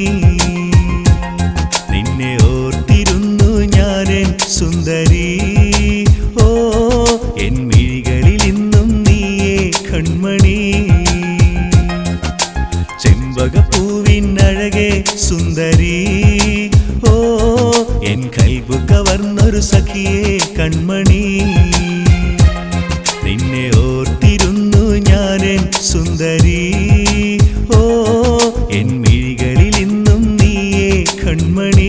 നിന്നെ ഓർത്തിരുന്നു ഞാനെൻ സുന്ദരി ഓ എൻ മിഴികളിൽ ഇന്നും നീയേ കൺമണി ചെമ്പകപ്പൂവിൻ അഴകെ സുന്ദരി ഓ എൻ കൽബു കവർന്നൊരു സഖിയെ കൺമണി നിന്നെ ഓർത്തിരുന്നു ഞാനെൻ സുന്ദരി ഓ എൻ മിഴികളിൽ ഇന്നും നീയേ കൺമണി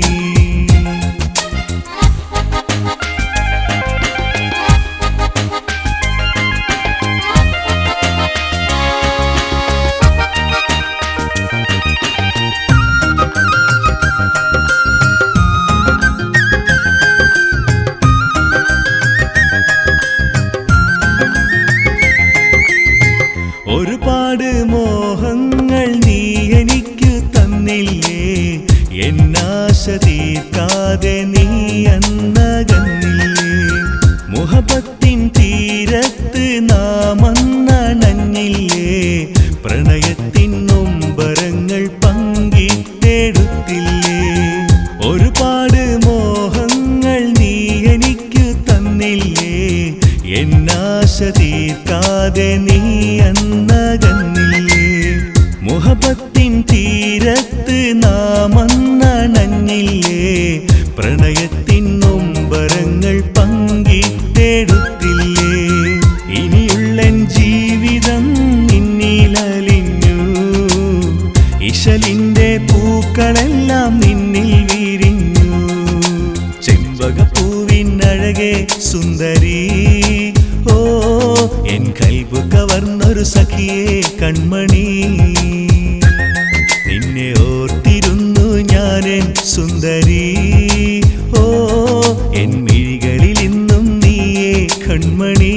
ഒരുപാട് മോഹങ്ങൾ നീ എനിക്കു തന്നില്ലേ എന്നാശ തീർക്കാതെ നീ അന്നകന്നില്ലേ മുഹബത്തിൻ തീരത്ത് നാം അന്നണഞ്ഞില്ലേ പ്രണയത്തിൻ നൊമ്പരങ്ങൾ പങ്കിട്ടെടുത്തില്ലേ ഒരുപാട് മോഹങ്ങൾ നീ എനിക്കു തന്നില്ലേ എന്നാശ തീർക്കാതെ നീ അന്നകന്നില്ലേ മുഹബത്തിൻ തീരത്ത് നാം അന്നണഞ്ഞില്ലേ പ്രണയത്തിൻ നൊമ്പരങ്ങൾ പങ്കിട്ടെടുത്തില്ലേ ഇനിയുള്ളൻ ജീവിതം നിന്നിലലിഞ്ഞു ഇശലിന്റെ പൂക്കളെല്ലാം നിന്നിൽ വിരിഞ്ഞു ചെമ്പകപ്പൂവിൻ അഴകെ സുന്ദരി ഓ എൻ കൽബു കവർന്നൊരു സഖിയെ കൺമണി നിന്നെ ഓർത്തിരുന്നു ഞാനെൻ സുന്ദരി ഓ എൻ മിഴികളിൽ ഇന്നും നീയേ കൺമണി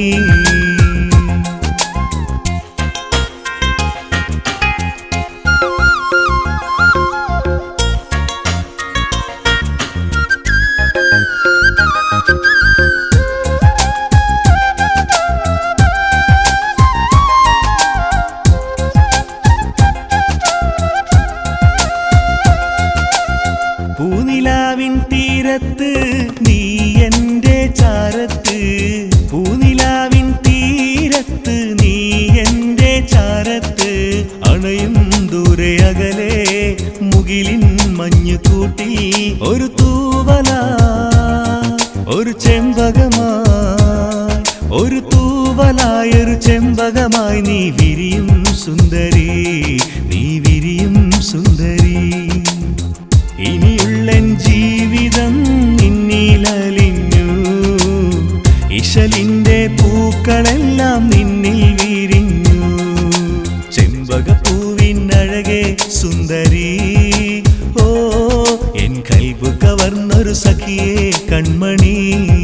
പൂനിലാവിൻ തീരത്ത് നീ എൻ്റെ ചാരത്ത് പൂനിലാവിൻ തീരത്ത് നീ എൻ്റെ ചാരത്ത് അണയും ദൂരെ അകലെ മുകിലിൻ മഞ്ഞു കൂട്ടി ഒരു തൂവല ഒരു ചെമ്പകമായി ഒരു തൂവലായൊരു ചെമ്പകമായി നീ വിരിയും സുന്ദരി നീ വിരിയും സുന്ദരി ഇനിയുള്ളൻ ജീവിതം നിന്നിലലിഞ്ഞു ഇശലിന്റെ പൂക്കളെല്ലാം നിന്നിൽ വിരിഞ്ഞു ചെമ്പകപ്പൂവിൻ അഴകെ സുന്ദരി ഓ എൻ കൽബു കവർന്നൊരു സഖിയെ കൺമണി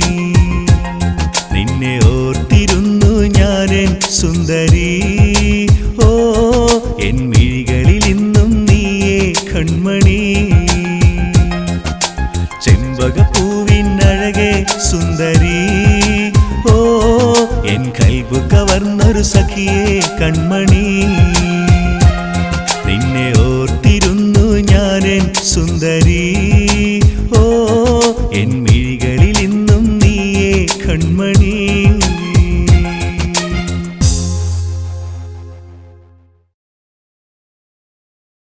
നിന്നെ ഓർത്തിരുന്നു ഞാനെൻ സുന്ദരി ഓ എൻ മിഴികളിൽ ഇന്നും നീയേ കൺമണി ചെമ്പകപ്പൂവിൻ അഴകെ സുന്ദരി ഓ എൻ കൽബു കവർന്നൊരു സഖിയെ കൺമണി നിന്നെ ഓർത്തിരുന്നു ഞാനെൻ സുന്ദരി ഓ എൻ മിഴികളിൽ ഇന്നും നീയേ കൺമണി